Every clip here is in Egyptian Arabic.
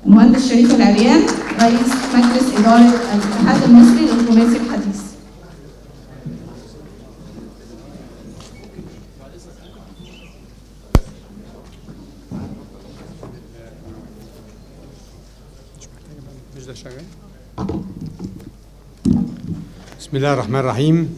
المهندس شريف العريان رئيس مجلس إدارة الاتحاد المصري للخماسي الحديث مش ده شغال بسم الله الرحمن الرحيم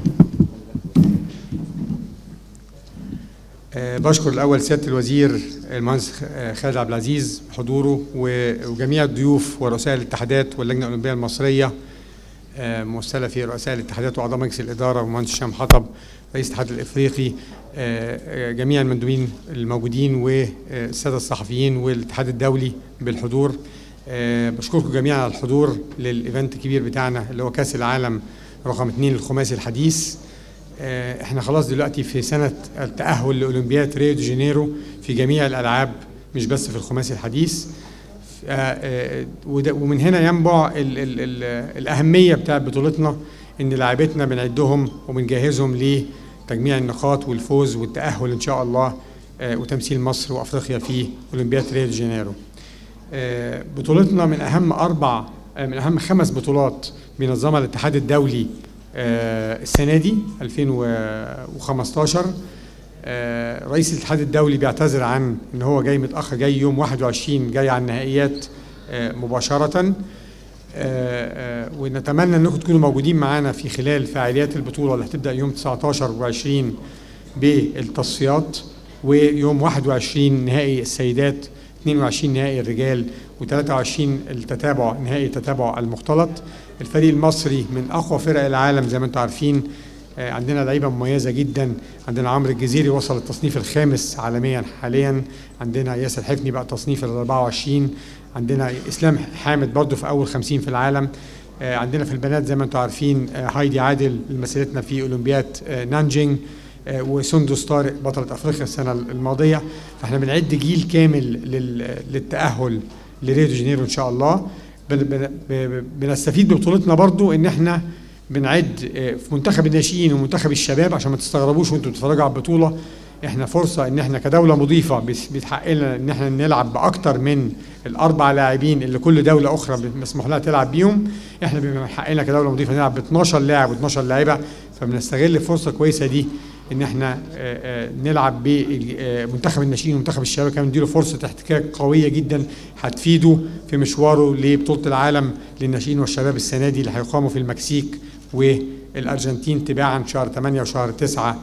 آه، بشكر الاول سياده الوزير المهندس خ- خالد عبد العزيز بحضوره و- وجميع الضيوف ورؤساء الاتحادات واللجنه الاولمبيه المصريه آه، ممثله في رؤساء الاتحادات واعضاء مجلس الاداره والمهندس هشام حطب رئيس الاتحاد الافريقي آه، آه، جميع المندوبين الموجودين والساده الصحفيين والاتحاد الدولي بالحضور آه، بشكركم جميعا على الحضور للايفنت الكبير بتاعنا اللي هو كاس العالم رقم اثنين للخماسي الحديث آه، احنا خلاص دلوقتي في سنه التاهل لاولمبياد ريو دي جانيرو في جميع الالعاب مش بس في الخماسي الحديث آه، آه، وده- ومن هنا ينبع ال ال ال الاهميه بتاعت بطولتنا ان لاعبتنا بنعدهم وبنجهزهم لتجميع النقاط والفوز والتاهل ان شاء الله آه، وتمثيل مصر وافريقيا في اولمبياد ريو دي جانيرو آه، بطولتنا من اهم اربع آه، من اهم خمس بطولات بينظمها الاتحاد الدولي آه، السنه دي 2015 آه، رئيس الاتحاد الدولي بيعتذر عن ان هو جاي متاخر جاي يوم 21 جاي على النهائيات آه، مباشره آه، آه، ونتمنى انكم تكونوا موجودين معانا في خلال فعاليات البطوله اللي هتبدا يوم 19 و20 بالتصفيات ويوم 21 نهائي السيدات 22 نهائي الرجال و23 التتابع نهائي التتابع المختلط الفريق المصري من اقوى فرق العالم زي ما انتم عارفين آه، عندنا لعيبه مميزه جدا عندنا عمرو الجزيري وصل التصنيف الخامس عالميا حاليا عندنا ياسر حفني بقى تصنيف ال 24 عندنا اسلام حامد برضه في اول 50 في العالم آه، عندنا في البنات زي ما انتم عارفين آه، هايدي عادل اللي مثلتنا في اولمبياد آه، نانجينج آه، وسندس طارق بطلة افريقيا السنه الماضيه فاحنا بنعد جيل كامل لل- للتاهل لريو دي جانيرو ان شاء الله بن- بن- ب- بنستفيد ببطولتنا برضو ان احنا بنعد آه، في منتخب الناشئين ومنتخب الشباب عشان ما تستغربوش وانتم بتتفرجوا على البطوله احنا فرصه ان احنا كدوله مضيفه بس- بيتحق لنا ان احنا نلعب باكتر من الاربع لاعبين اللي كل دوله اخرى مسموح لها تلعب بيهم احنا بيبقى من حقنا كدوله مضيفه نلعب ب 12 لاعب و12 لاعيبه فبنستغل الفرصه الكويسه دي ان احنا آه، آه، نلعب بمنتخب الناشئين ومنتخب الشباب كمان نديله فرصه احتكاك قويه جدا هتفيده في مشواره لبطوله العالم للناشئين والشباب السنه دي اللي هيقاموا في المكسيك والارجنتين تباعا شهر 8 وشهر 9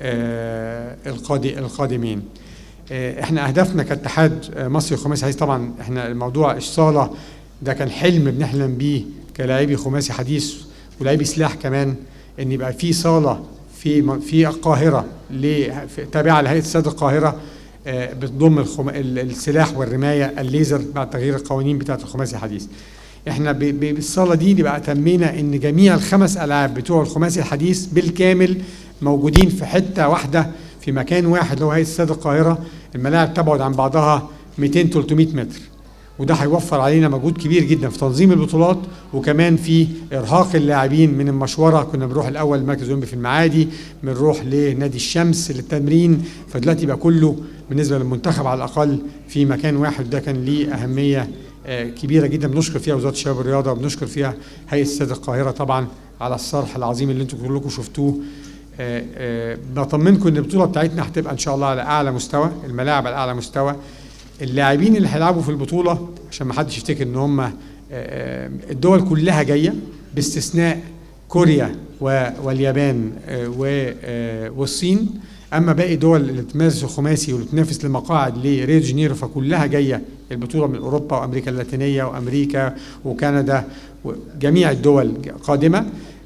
آه، القادي القادمين. آه، احنا اهدافنا كاتحاد آه، مصري خماسي حديث طبعا احنا الموضوع الصاله ده كان حلم بنحلم بيه كلاعبي خماسي حديث ولاعبي سلاح كمان ان يبقى في صاله في م- في القاهره ل- في- تابعه لهيئه السد القاهره آه، بتضم الخم... ال- السلاح والرمايه الليزر بعد تغيير القوانين بتاعه الخماسي الحديث. احنا ب- ب- بالصاله دي نبقى تمينا ان جميع الخمس العاب بتوع الخماسي الحديث بالكامل موجودين في حته واحده في مكان واحد اللي هو هيئه استاد القاهره الملاعب تبعد عن بعضها 200 300 متر وده هيوفر علينا مجهود كبير جدا في تنظيم البطولات وكمان في ارهاق اللاعبين من المشوره كنا بنروح الاول المركز الاولمبي في المعادي بنروح لنادي الشمس للتمرين فدلوقتي بقى كله بالنسبه للمنتخب على الاقل في مكان واحد ده كان ليه اهميه آه، كبيره جدا بنشكر فيها وزاره الشباب والرياضه وبنشكر فيها هيئه استاد القاهره طبعا على الصرح العظيم اللي انتم كلكم شفتوه آه، آه، بطمنكم ان البطوله بتاعتنا هتبقى ان شاء الله على اعلى مستوى الملاعب على اعلى مستوى اللاعبين اللي هيلعبوا في البطوله عشان ما حدش يفتكر ان هم آه، آه، الدول كلها جايه باستثناء كوريا و- واليابان آه، و- آه، والصين اما باقي دول اللي بتمارس الخماسي واللي بتنافس لمقاعد لريو دي جانيرو فكلها جايه البطوله من اوروبا وامريكا اللاتينيه وامريكا وكندا وجميع الدول قادمه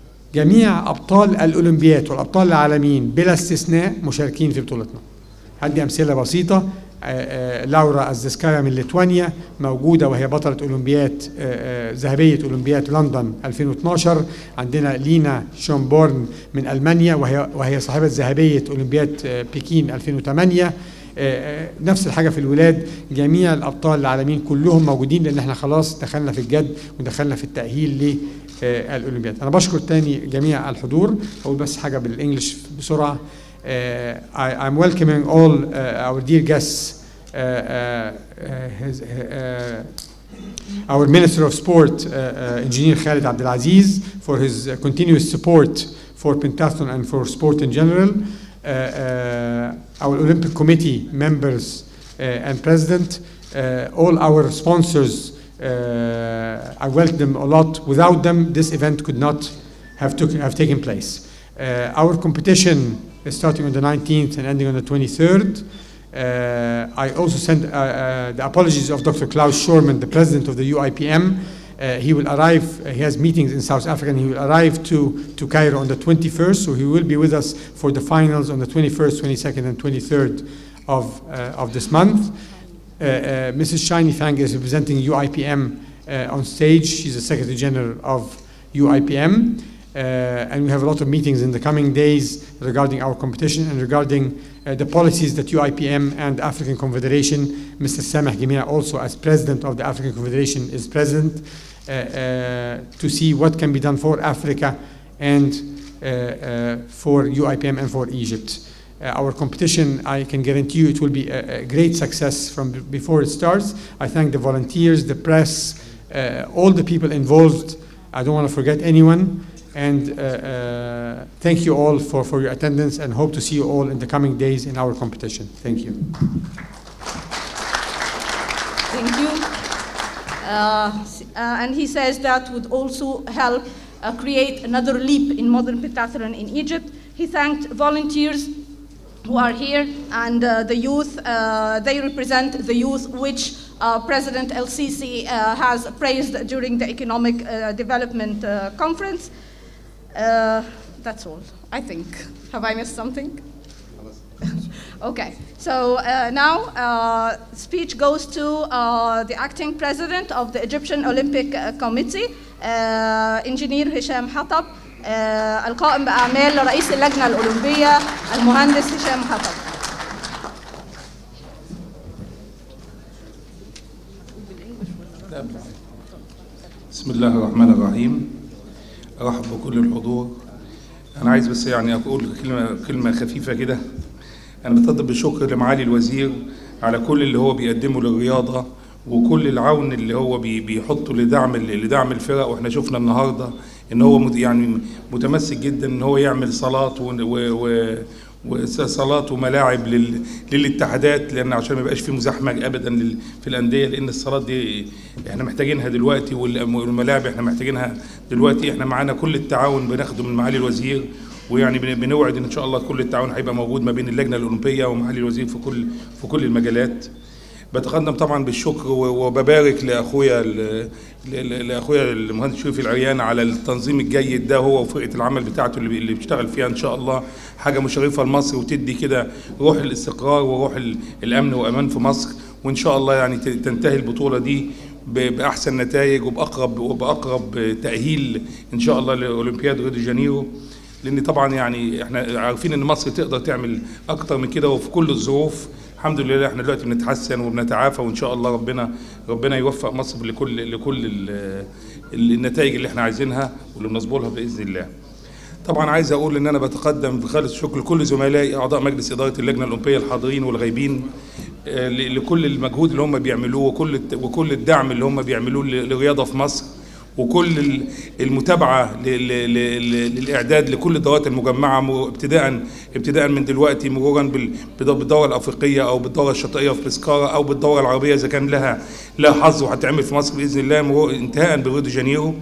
جميع ابطال الاولمبياد والابطال العالميين بلا استثناء مشاركين في بطولتنا هدي امثله بسيطه آه، آه، لورا ازدسكايا من ليتوانيا موجوده وهي بطله اولمبياد آه، آه، ذهبيه اولمبياد لندن 2012 عندنا لينا شونبورن من المانيا وهي وهي صاحبه ذهبيه اولمبياد آه، بكين 2008 آه، آه، نفس الحاجه في الولاد جميع الابطال العالميين كلهم موجودين لان احنا خلاص دخلنا في الجد ودخلنا في التاهيل للاولمبياد انا بشكر تاني جميع الحضور اقول بس حاجه بالانجلش بسرعه Uh, I, I'm welcoming all uh, our dear guests uh, uh, uh, his, uh, our Minister of Sport, uh, uh, Engineer Khalid Abdelaziz, for his uh, continuous support for pentathlon and for sport in general. Uh, uh, our Olympic Committee members uh, and President, uh, all our sponsors, uh, I welcome them a lot. Without them, this event could not have, took, have taken place. Uh, our competition is starting on the 19th and ending on the 23rd. Uh, I also send uh, uh, the apologies of Dr. Klaus Schorman, the president of the UIPM. Uh, he will arrive, uh, he has meetings in South Africa, and he will arrive to, to Cairo on the 21st, so he will be with us for the finals on the 21st, 22nd, and 23rd of, uh, of this month. Uh, uh, Mrs. Shiny Fang is representing UIPM uh, on stage. She's the Secretary General of UIPM. Uh, and we have a lot of meetings in the coming days regarding our competition and regarding uh, the policies that UIPM and African Confederation, Mr. Sameh Gemina also as president of the African Confederation is present uh, uh, to see what can be done for Africa and uh, uh, for UIPM and for Egypt. Uh, our competition, I can guarantee you it will be a, a great success from b- before it starts. I thank the volunteers, the press, uh, all the people involved. I don't want to forget anyone. And uh, uh, thank you all for, for your attendance and hope to see you all in the coming days in our competition. Thank you. Thank you. Uh, s- uh, and he says that would also help uh, create another leap in modern pentathlon in Egypt. He thanked volunteers who are here and uh, the youth. Uh, they represent the youth which uh, President El Sisi uh, has praised during the Economic uh, Development uh, Conference. Uh, that's all, I think. Have I missed something? Okay, so uh, now uh, speech goes to uh, the acting president of the Egyptian Olympic uh, Committee, uh, Engineer هشام حطب uh, القائم بأعمال رئيس اللجنة الأولمبية المهندس هشام حطب. بسم الله الرحمن الرحيم ارحب بكل الحضور انا عايز بس يعني اقول كلمه كلمه خفيفه كده انا بتقدم بالشكر لمعالي الوزير على كل اللي هو بيقدمه للرياضه وكل العون اللي هو بي- بيحطه لدعم لدعم الفرق واحنا شفنا النهارده ان هو مت- يعني متمسك جدا ان هو يعمل صالات و, و, و وصالات وملاعب لل... للاتحادات لان عشان ما يبقاش في مزاحمه ابدا لل... في الانديه لان الصالات دي احنا محتاجينها دلوقتي وال- والملاعب احنا محتاجينها دلوقتي احنا معانا كل التعاون بناخده من معالي الوزير ويعني بن- بنوعد ان شاء الله كل التعاون هيبقى موجود ما بين اللجنه الاولمبيه ومعالي الوزير في كل في كل المجالات بتقدم طبعا بالشكر و- وببارك لاخويا ال- ل- ل- لاخويا المهندس شريف العريان على التنظيم الجيد ده هو وفرقه العمل بتاعته اللي بي- اللي بيشتغل فيها ان شاء الله حاجه مشرفه لمصر وتدي كده روح الاستقرار وروح ال- الامن وامان في مصر وان شاء الله يعني ت- تنتهي البطوله دي ب- باحسن نتائج وباقرب وباقرب تاهيل ان شاء الله لاولمبياد ريو دي جانيرو لان طبعا يعني احنا عارفين ان مصر تقدر تعمل اكتر من كده وفي كل الظروف الحمد لله احنا دلوقتي بنتحسن وبنتعافى وان شاء الله ربنا ربنا يوفق مصر لكل لكل ال- ال- النتائج اللي احنا عايزينها واللي بنصبر لها باذن الله. طبعا عايز اقول ان انا بتقدم بخالص شكر لكل زملائي اعضاء مجلس اداره اللجنه الاولمبيه الحاضرين والغايبين آه، ل- لكل المجهود اللي هم بيعملوه وكل الت- وكل الدعم اللي هم بيعملوه ل- للرياضه في مصر وكل ال- المتابعه ل- ل- ل- للاعداد لكل الدورات المجمعه م- ابتداء ابتداء من دلوقتي مرورا بال- بالدو- بالدوره الافريقيه او بالدوره الشاطئيه في بسكاره او بالدوره العربيه اذا كان لها لها حظ وهتعمل في مصر باذن الله مرور- انتهاء بريو دي جانيرو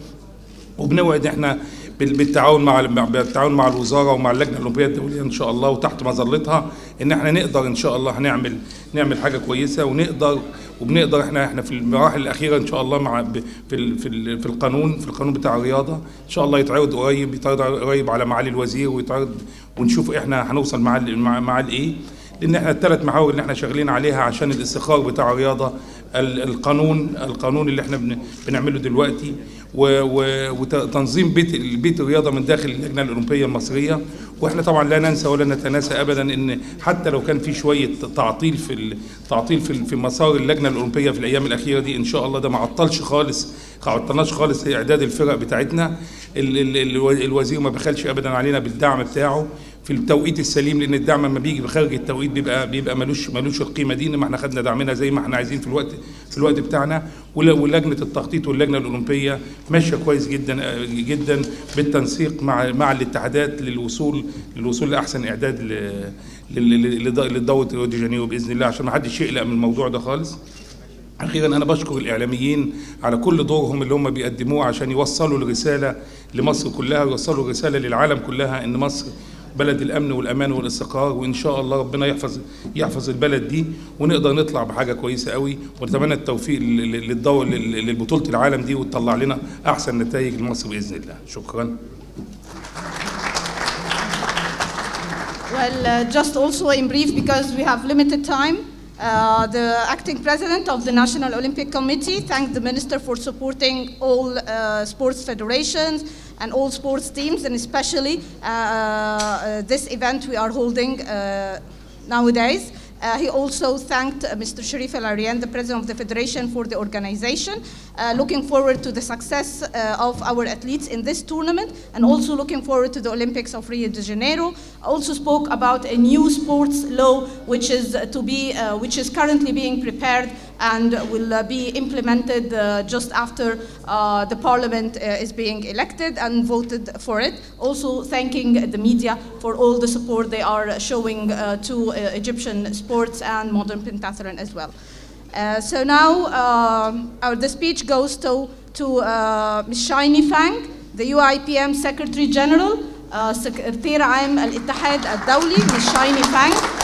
وبنوعد احنا بال- بالتعاون مع مع- بالتعاون مع الوزاره ومع اللجنه الاولمبيه الدوليه ان شاء الله وتحت مظلتها ان احنا نقدر ان شاء الله هنعمل نعمل حاجه كويسه ونقدر وبنقدر احنا احنا في المراحل الاخيره ان شاء الله مع ب- في ال- في ال- في القانون في القانون بتاع الرياضه ان شاء الله يتعرض قريب يتعرض قريب على معالي الوزير ويتعرض ونشوف احنا هنوصل مع ال- مع مع الايه لان احنا الثلاث محاور اللي احنا شغالين عليها عشان الاستقرار بتاع الرياضه ال- القانون القانون اللي احنا بن- بنعمله دلوقتي و- و- وتنظيم بيت بيت الرياضه من داخل اللجنه الاولمبيه المصريه واحنا طبعا لا ننسى ولا نتناسى ابدا ان حتى لو كان في شويه تعطيل في ال- تعطيل في ال- في مسار اللجنه الاولمبيه في الايام الاخيره دي ان شاء الله ده ما عطلش خالص ما عطلناش خالص اعداد الفرق بتاعتنا ال- ال- ال- الوزير ما بخلش ابدا علينا بالدعم بتاعه في التوقيت السليم لان الدعم لما بيجي بخارج التوقيت بيبقى بيبقى ملوش ملوش القيمه دي انما احنا خدنا دعمنا زي ما احنا عايزين في الوقت في الوقت بتاعنا ول- ولجنه التخطيط واللجنه الاولمبيه ماشيه كويس جدا آه، جدا بالتنسيق مع مع الاتحادات للوصول للوصول لاحسن اعداد ل- لل- لل- لل- لدوره ريو دي جانيرو باذن الله عشان ما حدش يقلق من الموضوع ده خالص اخيرا انا بشكر الاعلاميين على كل دورهم اللي هم بيقدموه عشان يوصلوا الرساله لمصر كلها ويوصلوا الرساله للعالم كلها ان مصر بلد الامن والامان والاستقرار وان شاء الله ربنا يحفظ يحفظ البلد دي ونقدر نطلع بحاجه كويسه قوي ونتمنى التوفيق لل- لل- للدور لل- للبطوله العالم دي وتطلع لنا احسن نتائج لمصر باذن الله شكرا Well, uh, just also in brief, because we have limited time, uh, the acting president of the National Olympic Committee thanked the minister for supporting all uh, sports federations and all sports teams, and especially uh, uh, this event we are holding uh, nowadays. Uh, he also thanked uh, Mr. Sharif El Arian, the president of the federation, for the organization. Uh, looking forward to the success uh, of our athletes in this tournament, and also looking forward to the Olympics of Rio de Janeiro. Also spoke about a new sports law, which is uh, to be, uh, which is currently being prepared and will uh, be implemented uh, just after uh, the parliament uh, is being elected and voted for it. Also thanking the media for all the support they are showing uh, to uh, Egyptian sports and modern pentathlon as well. Uh, so now uh, our, the speech goes to, to uh, Ms. Shiny Fang, the UIPM Secretary General, uh, سكرتير عام الاتحاد الدولي Ms. Shiny Fang.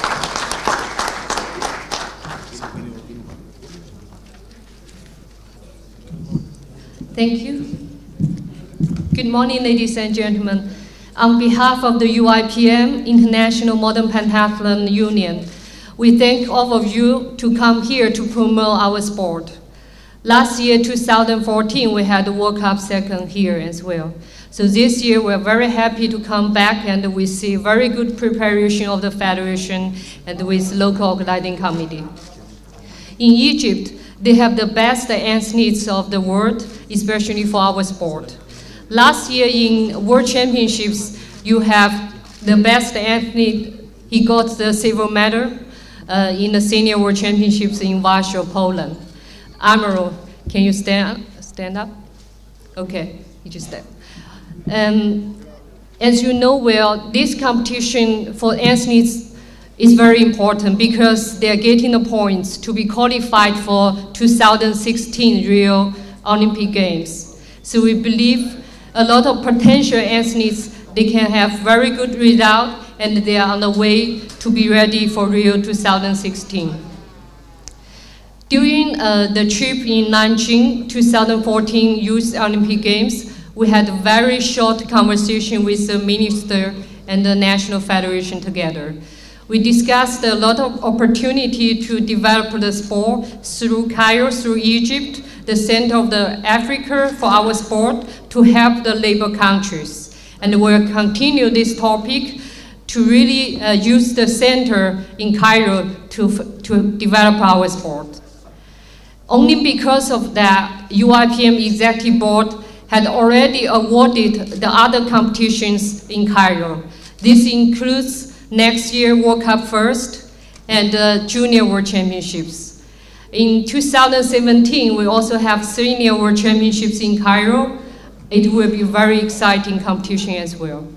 Thank you. Good morning, ladies and gentlemen. On behalf of the UIPM, International Modern Pentathlon Union, we thank all of you to come here to promote our sport. Last year, 2014, we had the World Cup second here as well. So this year, we're very happy to come back and we see very good preparation of the federation and with local organizing committee. In Egypt, they have the best athletes of the world, especially for our sport. Last year in World Championships, you have the best athlete. He got the silver medal uh, in the Senior World Championships in Warsaw, Poland. Amaro, can you stand stand up? Okay, you just stand. Um, as you know well, this competition for athletes is very important because they are getting the points to be qualified for 2016 Rio Olympic Games. So we believe a lot of potential athletes, they can have very good result and they are on the way to be ready for Rio 2016. During uh, the trip in Nanjing 2014 Youth Olympic Games, we had a very short conversation with the minister and the National Federation together. We discussed a lot of opportunity to develop the sport through Cairo, through Egypt, the center of the Africa for our sport to help the labor countries. And we'll continue this topic to really uh, use the center in Cairo to, to develop our sport. Only because of that, UIPM Executive Board had already awarded the other competitions in Cairo. This includes next year World Cup first and uh, Junior World Championships. In 2017, we also have Senior World Championships in Cairo. It will be a very exciting competition as well.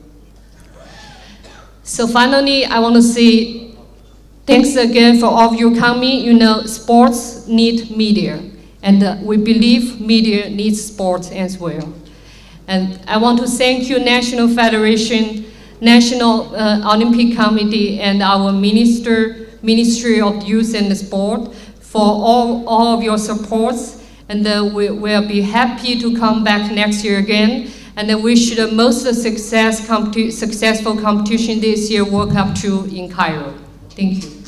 So finally, I want to say thanks again for all of you coming. You know, sports need media, and uh, we believe media needs sports as well. And I want to thank you, National Federation, National uh, Olympic Committee, and our Minister, Ministry of Youth and Sport for all, all of your supports. And uh, we will be happy to come back next year again. And I wish the most success, competi- successful competition this year, World Cup 2 in Cairo. Thank you.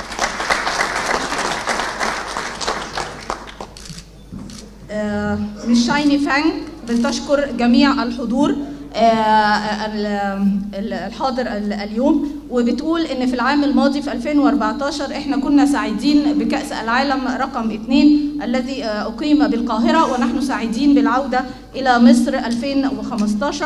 آه، مش شايني فانج بتشكر جميع الحضور آه، ال- ال- الحاضر ال- اليوم وبتقول ان في العام الماضي في 2014 احنا كنا سعيدين بكأس العالم رقم اثنين الذي آه، اقيم بالقاهرة ونحن سعيدين بالعودة الى مصر 2015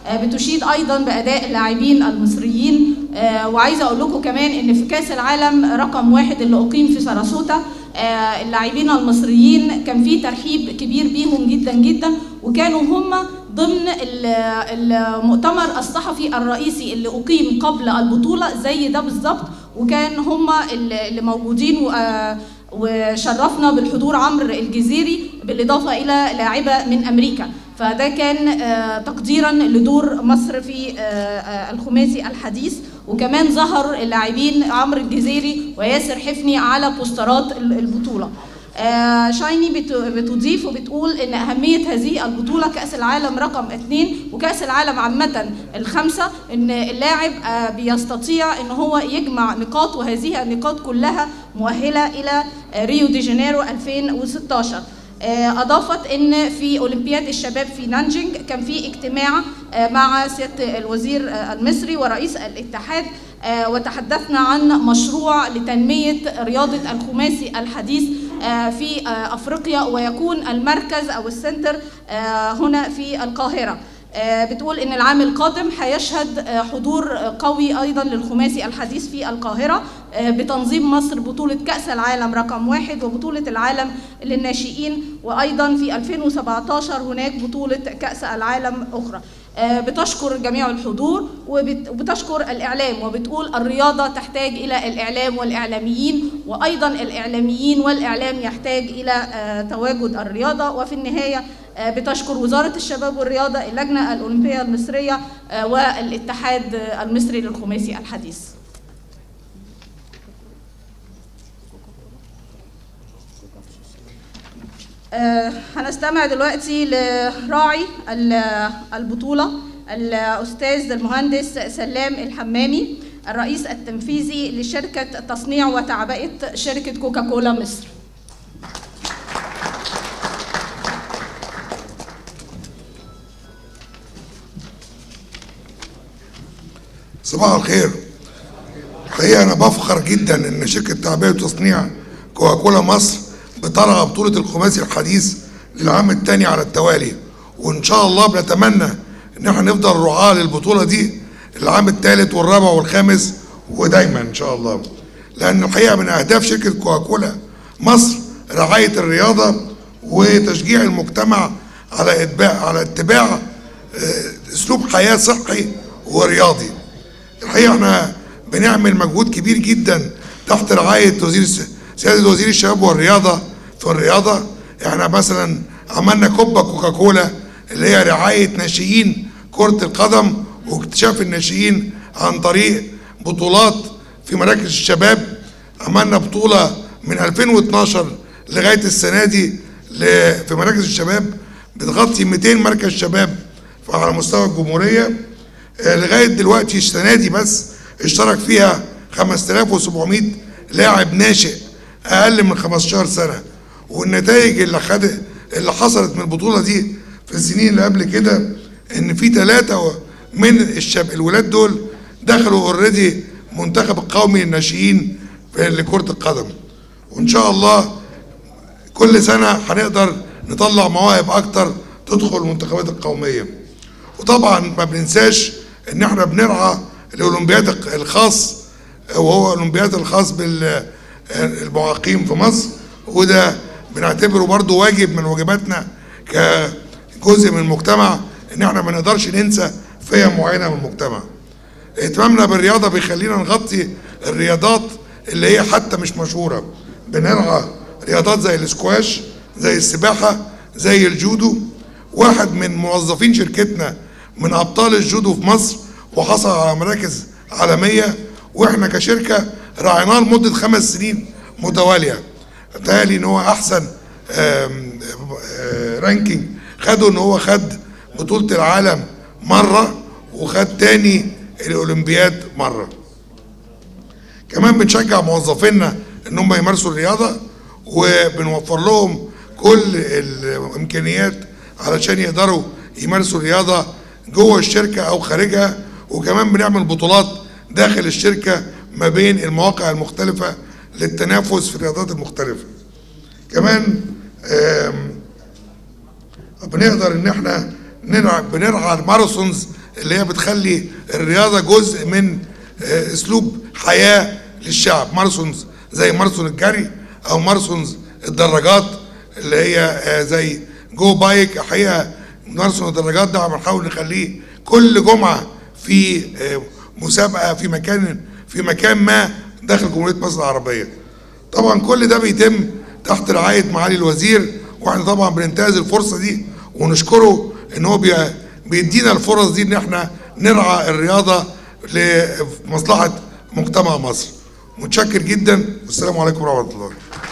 آه، بتشيد ايضا باداء اللاعبين المصريين آه، وعايزه اقول لكم كمان ان في كاس العالم رقم واحد اللي اقيم في ساراسوتا آه، اللاعبين المصريين كان في ترحيب كبير بيهم جدا جدا وكانوا هم ضمن ال- المؤتمر الصحفي الرئيسي اللي اقيم قبل البطوله زي ده بالظبط وكان هم اللي اللي موجودين و- آه، وشرفنا بالحضور عمرو الجزيري بالاضافه الى لاعبه من امريكا فده كان آه، تقديرا لدور مصر في آه، آه، الخماسي الحديث وكمان ظهر اللاعبين عمرو الجزيري وياسر حفني على بوسترات ال- البطوله آه، شايني بت- بتضيف وبتقول ان اهميه هذه البطوله كاس العالم رقم اثنين وكاس العالم عامه الخمسه ان اللاعب آه، بيستطيع ان هو يجمع نقاط وهذه النقاط كلها مؤهله الى آه، ريو دي جانيرو 2016 آه، اضافت ان في اولمبياد الشباب في نانجينج كان في اجتماع آه، مع سياده الوزير آه، المصري ورئيس الاتحاد آه، وتحدثنا عن مشروع لتنميه رياضه الخماسي الحديث آه، في آه، افريقيا ويكون المركز او السنتر آه، هنا في القاهره آه، بتقول ان العام القادم هيشهد آه، حضور آه، قوي ايضا للخماسي الحديث في القاهره آه، بتنظيم مصر بطوله كاس العالم رقم واحد وبطوله العالم للناشئين وايضا في 2017 هناك بطوله كاس العالم اخرى آه، بتشكر جميع الحضور وبت- وبتشكر الاعلام وبتقول الرياضه تحتاج الى الاعلام والاعلاميين وايضا الاعلاميين والاعلام يحتاج الى آه، تواجد الرياضه وفي النهايه آه، بتشكر وزاره الشباب والرياضه اللجنه الاولمبيه المصريه آه، والاتحاد آه، المصري للخماسي الحديث آه، هنستمع دلوقتي لراعي ال- البطولة الأستاذ المهندس سلام الحمامي الرئيس التنفيذي لشركة تصنيع وتعبئة شركة كوكاكولا مصر صباح الخير الحقيقة أنا بفخر جدا إن شركة تعبئة وتصنيع كوكاكولا مصر بترعى بطولة الخماسي الحديث للعام الثاني على التوالي وإن شاء الله بنتمنى إن احنا نفضل رعاة للبطولة دي العام الثالث والرابع والخامس ودايما إن شاء الله لأن الحقيقة من أهداف شركة كوكاكولا مصر رعاية الرياضة وتشجيع المجتمع على اتباع على اتباع آه، اسلوب حياه صحي ورياضي الحقيقه احنا بنعمل مجهود كبير جدا تحت رعايه وزير الس- سياده وزير الشباب والرياضه في الرياضه احنا مثلا عملنا كوبا كوكاكولا اللي هي رعايه ناشئين كره القدم واكتشاف الناشئين عن طريق بطولات في مراكز الشباب عملنا بطوله من 2012 لغايه السنه دي ل- في مراكز الشباب بتغطي 200 مركز شباب على مستوى الجمهوريه آه، لغايه دلوقتي السنه دي بس اشترك فيها 5700 لاعب ناشئ اقل من 15 سنه والنتائج اللي خد اللي حصلت من البطوله دي في السنين اللي قبل كده ان في ثلاثه من الشاب الولاد دول دخلوا اوريدي منتخب القومي للناشئين في- لكره القدم وان شاء الله كل سنه هنقدر نطلع مواهب اكتر تدخل المنتخبات القوميه وطبعا ما بننساش ان احنا بنرعى الاولمبياد الخاص وهو الاولمبياد الخاص بالمعاقين في مصر وده بنعتبره برضو واجب من واجباتنا كجزء من المجتمع ان احنا ما نقدرش ننسى فئه معينه من المجتمع اهتمامنا بالرياضه بيخلينا نغطي الرياضات اللي هي حتى مش مشهوره بنرعى رياضات زي الاسكواش زي السباحه زي الجودو واحد من موظفين شركتنا من ابطال الجودو في مصر وحصل على مراكز عالميه واحنا كشركه راعيناه لمده خمس سنين متواليه بتهيألي ان هو احسن آم، آه، رانكينج خده ان هو خد بطوله العالم مره وخد تاني الاولمبياد مره كمان بنشجع موظفينا ان هم يمارسوا الرياضه وبنوفر لهم كل الامكانيات علشان يقدروا يمارسوا الرياضه جوه الشركه او خارجها وكمان بنعمل بطولات داخل الشركه ما بين المواقع المختلفه للتنافس في الرياضات المختلفه. كمان آم، بنقدر ان احنا نرعى بنرعى الماراثونز اللي هي بتخلي الرياضه جزء من آه، اسلوب حياه للشعب ماراثونز زي ماراثون الجري او ماراثونز الدراجات اللي هي آه، زي جو بايك حقيقه ماراثون الدراجات ده بنحاول نخليه كل جمعه في آه، مسابقه في مكان في مكان ما داخل جمهوريه مصر العربيه. طبعا كل ده بيتم تحت رعايه معالي الوزير واحنا طبعا بننتهز الفرصه دي ونشكره ان هو بي- بيدينا الفرص دي ان احنا نرعى الرياضه لمصلحه مجتمع مصر. متشكر جدا والسلام عليكم ورحمه الله.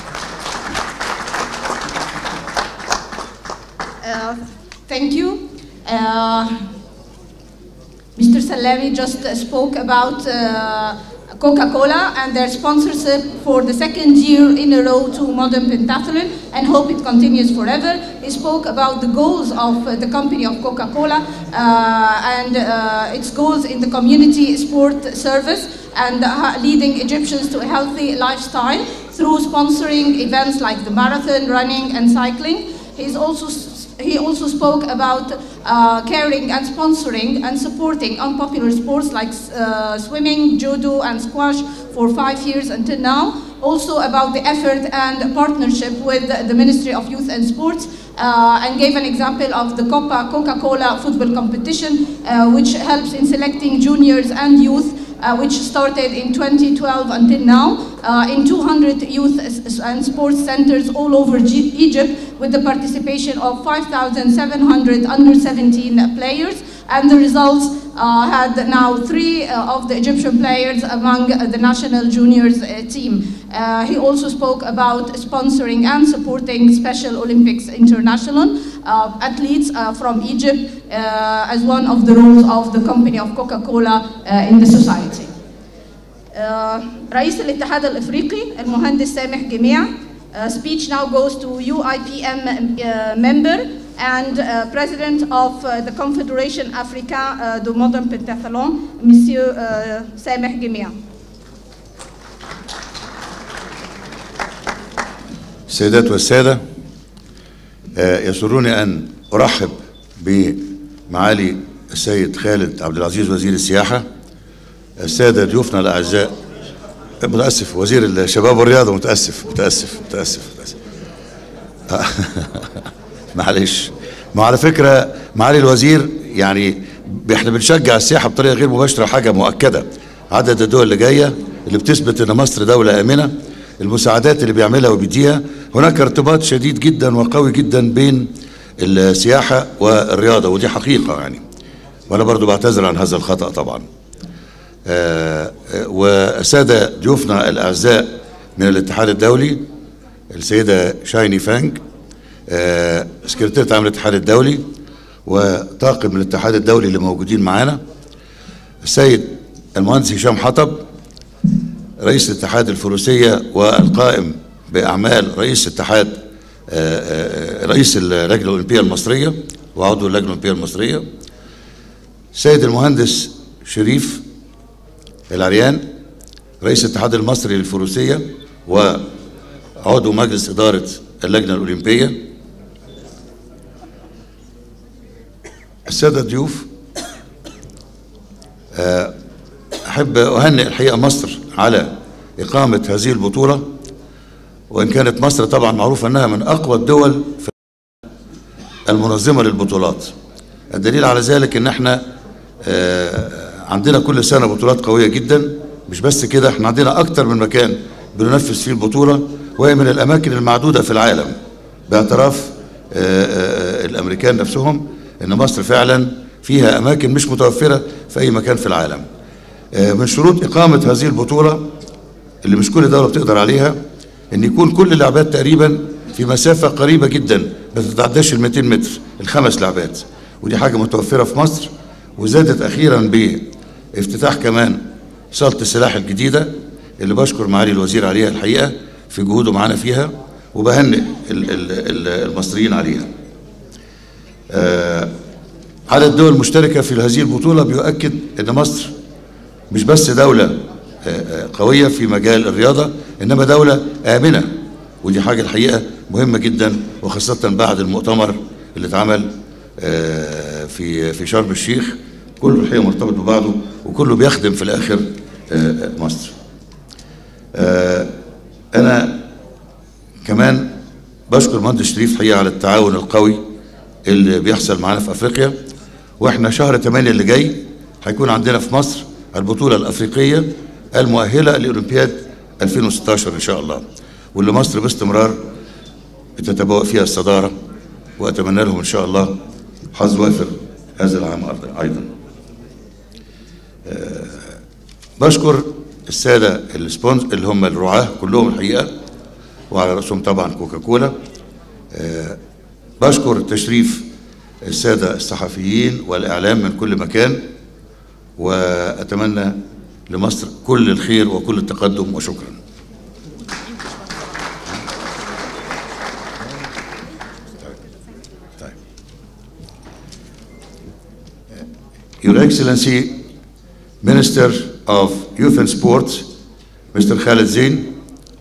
Uh, thank you. Uh, Mr. Salami just uh, spoke about uh, Coca-Cola and their sponsorship for the second year in a row to Modern Pentathlon and hope it continues forever. He spoke about the goals of uh, the company of Coca-Cola uh, and uh, its goals in the community sport service and uh, leading Egyptians to a healthy lifestyle through sponsoring events like the marathon, running and cycling. He's also he also spoke about uh, caring and sponsoring and supporting unpopular sports like uh, swimming, judo, and squash for five years until now. Also about the effort and partnership with the Ministry of Youth and Sports, uh, and gave an example of the Copa Coca-Cola football competition, uh, which helps in selecting juniors and youth uh, which started in 2012 until now, uh, in 200 youth s- and sports centers all over G- Egypt, with the participation of 5,700 under 17 players. And the results uh, had now three uh, of the Egyptian players among uh, the national juniors uh, team. Uh, he also spoke about sponsoring and supporting Special Olympics International uh, athletes uh, from Egypt uh, as one of the roles of the company of Coca-Cola uh, in the society. Uh, رئيس الاتحاد الافريقي المهندس سامح جميع uh, speech now goes to UIPM uh, member and uh, president of uh, the Confederation Africa uh, the Modern Pentathlon Monsieur uh, سامح جميع السيدات والسادة آه، يسرني أن أرحب بمعالي السيد خالد عبد العزيز وزير السياحة السادة ضيوفنا الأعزاء متأسف وزير الشباب والرياضة متأسف متأسف متأسف, متأسف. آه، معلش ما على فكرة معالي الوزير يعني احنا بنشجع السياحة بطريقة غير مباشرة حاجة مؤكدة عدد الدول اللي جاية اللي بتثبت ان مصر دولة آمنة المساعدات اللي بيعملها وبيديها هناك ارتباط شديد جدا وقوي جدا بين السياحة والرياضة ودي حقيقة يعني وانا برضو بعتذر عن هذا الخطأ طبعا آه، آه، والسادة ضيوفنا الأعزاء من الاتحاد الدولي السيدة شايني فانج آه، سكرتيرة عام الاتحاد الدولي وطاقم الاتحاد الدولي اللي موجودين معانا السيد المهندس هشام حطب رئيس الاتحاد الفروسية والقائم بأعمال رئيس اتحاد آه، آه، رئيس اللجنة الأولمبية المصرية وعضو اللجنة الأولمبية المصرية السيد المهندس شريف العريان رئيس الاتحاد المصري للفروسية وعضو مجلس إدارة اللجنة الأولمبية السادة الضيوف آه، أحب أهنئ الحقيقة مصر على إقامة هذه البطولة وإن كانت مصر طبعا معروفة أنها من أقوى الدول في المنظمة للبطولات الدليل على ذلك ان احنا آه، عندنا كل سنة بطولات قوية جدا مش بس كده احنا عندنا اكتر من مكان بننفذ فيه البطولة وهي من الاماكن المعدودة في العالم باعتراف آه، آه، الامريكان نفسهم ان مصر فعلا فيها اماكن مش متوفرة في اي مكان في العالم آه، من شروط اقامة هذه البطولة اللي مش كل دولة بتقدر عليها ان يكون كل اللعبات تقريبا في مسافة قريبة جدا ما تتعداش ال 200 متر الخمس لعبات ودي حاجة متوفرة في مصر وزادت أخيرا بافتتاح كمان صالة السلاح الجديدة اللي بشكر معالي الوزير عليها الحقيقة في جهوده معانا فيها وبهنئ ال- ال- ال- المصريين عليها آه، عدد الدول المشتركة في هذه البطولة بيؤكد أن مصر مش بس دولة آه، آه، قوية في مجال الرياضة إنما دولة آمنة ودي حاجة الحقيقة مهمة جدا وخاصة بعد المؤتمر اللي اتعمل آه، في في شرم الشيخ كله الحقيقه مرتبط ببعضه وكله بيخدم في الاخر آه، مصر آه، انا كمان بشكر مهندس شريف الحقيقه على التعاون القوي اللي بيحصل معانا في افريقيا واحنا شهر 8 اللي جاي هيكون عندنا في مصر البطوله الافريقيه المؤهله لاولمبياد 2016 ان شاء الله واللي مصر باستمرار بتتبوأ فيها الصداره واتمنى لهم ان شاء الله حظ وافر هذا العام ايضا آه، بشكر الساده السبونز اللي هم الرعاه كلهم الحقيقه وعلى راسهم طبعا كوكاكولا آه، بشكر تشريف الساده الصحفيين والاعلام من كل مكان واتمنى لمصر كل الخير وكل التقدم وشكرا طيب. Your Excellency, Minister of Youth and Sports, Mr. Khaled Zain.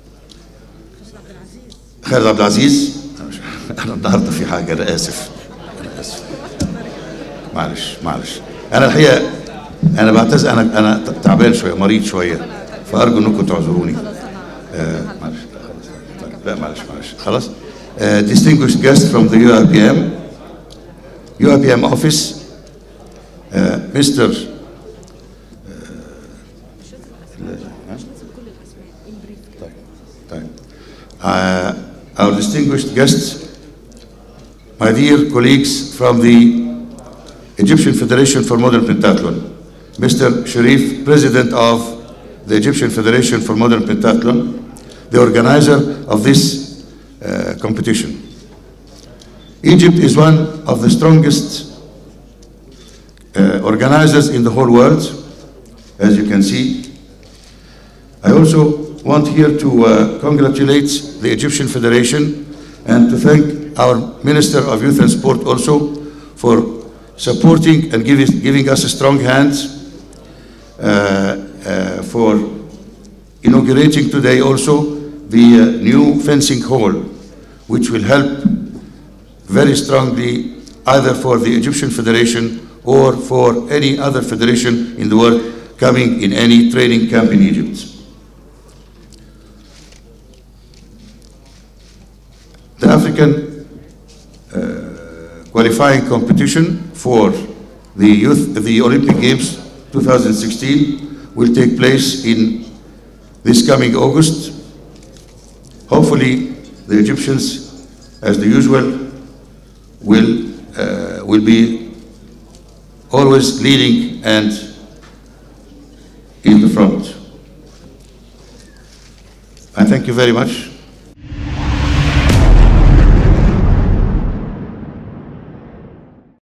خالد عبد العزيز أنا مش- انا النهارده في حاجه انا اسف انا اسف معلش معلش انا الحقيقه انا بعتذر انا انا تعبان شويه مريض شويه فارجو انكم تعذروني آه معلش لا خلاص طيب، لا معلش معلش خلاص آه distinguished guest from the UIPM UIPM office آه Mr. طيب طيب uh, our distinguished guests, my dear colleagues from the Egyptian Federation for Modern Pentathlon, Mr. Sharif, President of the Egyptian Federation for Modern Pentathlon, the organizer of this uh, competition. Egypt is one of the strongest uh, organizers in the whole world, as you can see. I also want here to uh, congratulate the Egyptian Federation and to thank our Minister of Youth and Sport also for supporting and giving, giving us a strong hand uh, uh, for inaugurating today also the uh, new fencing hall, which will help very strongly either for the Egyptian Federation or for any other federation in the world coming in any training camp in Egypt. The African uh, qualifying competition for the youth, the Olympic Games 2016 will take place in this coming August. Hopefully, the Egyptians, as the usual, will uh, will be always leading and in the front. I thank you very much.